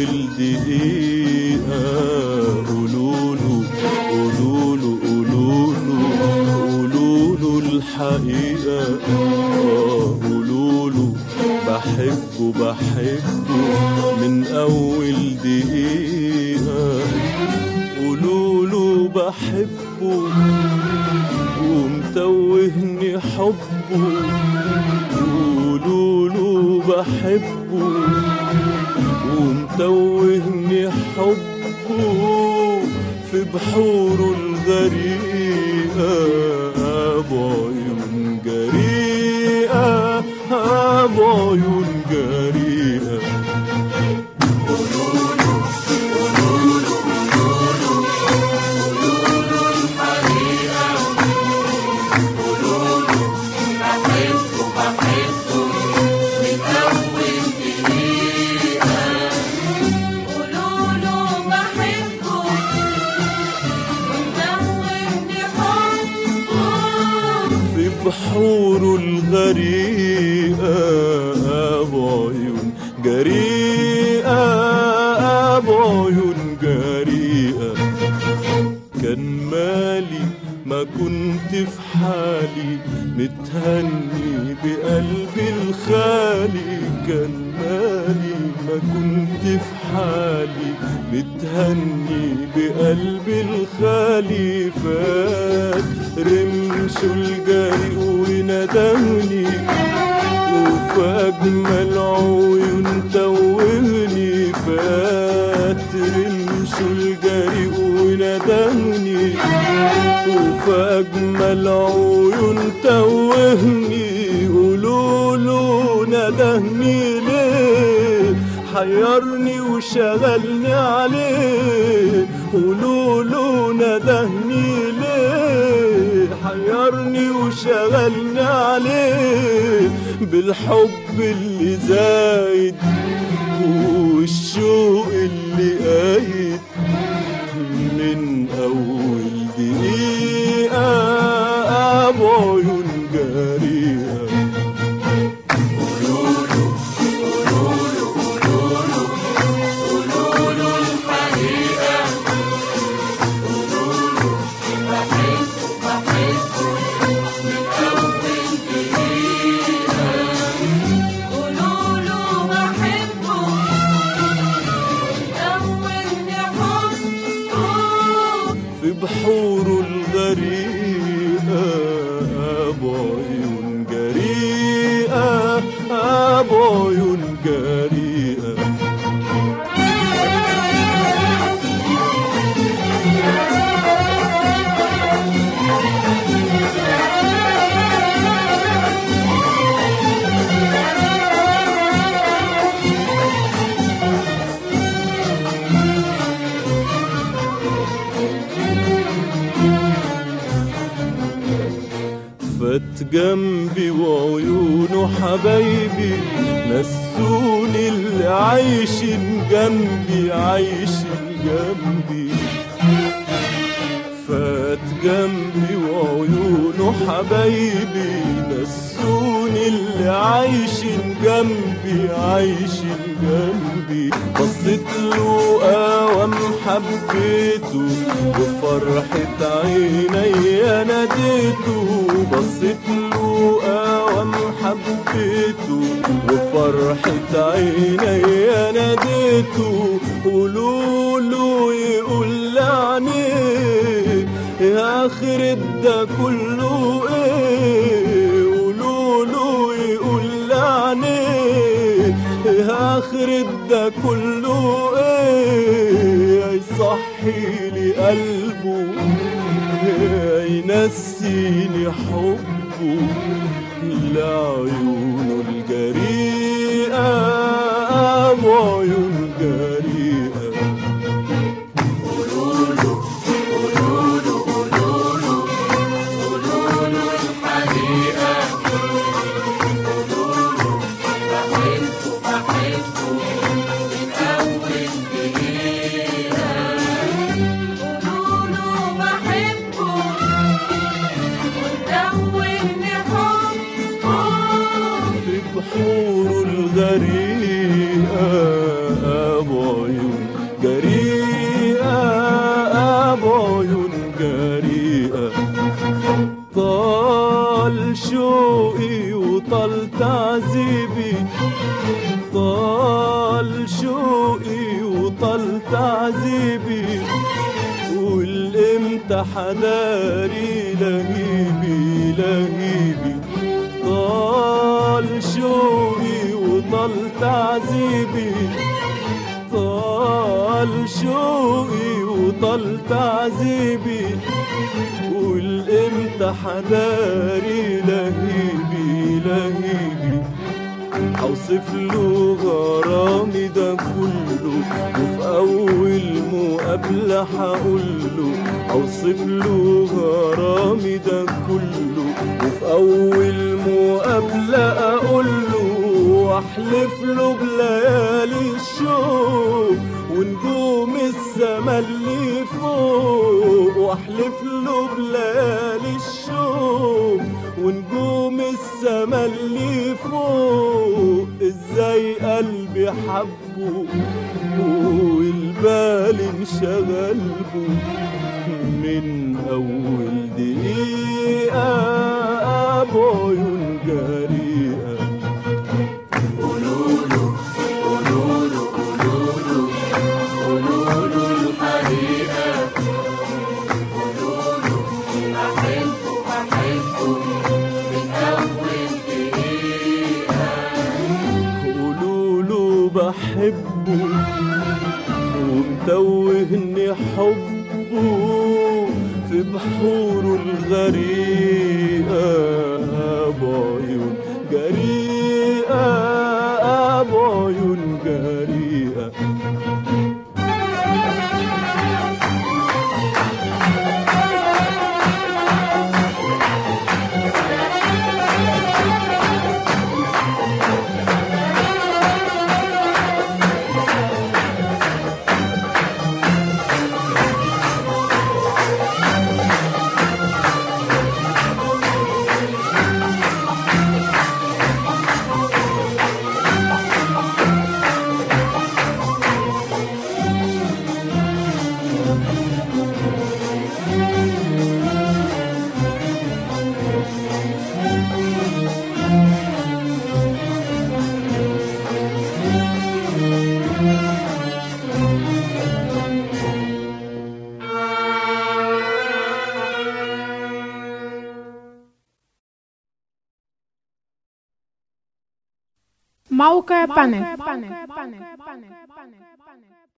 أول دقيقة قولوله قولوله قولوله قولوله الحقيقة آه، قولوله بحبه بحبه من أول دقيقة قولوله بحبه ومتوهني حبه قولوله بحبه ومتوهني حبه في بحوره الغريقة بعيون جريئة بعيون جريئة قولوله بحبه ومدوبني حبه في بحوره الغريقة بعيون جريئة بعيون جريئة كان مالي ما كنت في حالي متهني بقلبي الخالي كان مالي ما كنت في حالي متهني بقلبي الخالي فات رمش الجري وندهني وفي أجمل عيون توهني فات رمش الجري وندهني وفي أجمل عيون توهني قولوله ندهني ليه حيرني وشغلني عليه قولوله ندهني ليه حيرني وشغلني عليه بالحب اللي زايد والشوق اللي قايد من أول دقيقة بعيون جريئة قولوله بحبه ومدوبني حبه في بحوره الغريقة بعيون جريئة بعيون جريئة فات جنبي وعيونه حبايبي نسوني اللي عايشين جنبي عايشين جنبي فات جنبي وعيونه حبايبي نسوني اللي عايشين جنبي عايشين جنبي بصيت له قوام حبيته وفرحة عيني ناديته بصيت له قوام حبيته وفرحة عيني ناديته قولوا له يقول لعنيه يا آخر ده كله ايه قولوا له يقول لعنيه يا آخر ده كله ايه يصحي لي قلبه ينسيني حبه لعيونه الجريئة وعيون جريئة قولوله بحبه ومدوبني حبه وطال تعذيبي والامتى حداري لهيبي لهيبي طال شوقي وطال تعذيبي طال شوقي وطال تعذيبي والامتى حداري لهيبي لهيبي اوصف له غرامي ده كله وفي اول مقابله هقول له اوصف له غرامي ده كله وفي اول مقابله اقول له واحلف له بليالي الشوق ونجوم السما اللي فوق واحلف له بليالي الشوق ونجوم السما اللي فوق ازاي قلبي حبه والبال انشغل بو من اول دقيقه بعيون جريئه قولوا له بحبه ومتوهني حبه في بحوره الغريقة بعيون جريئة بعيون جريئة موقع بانل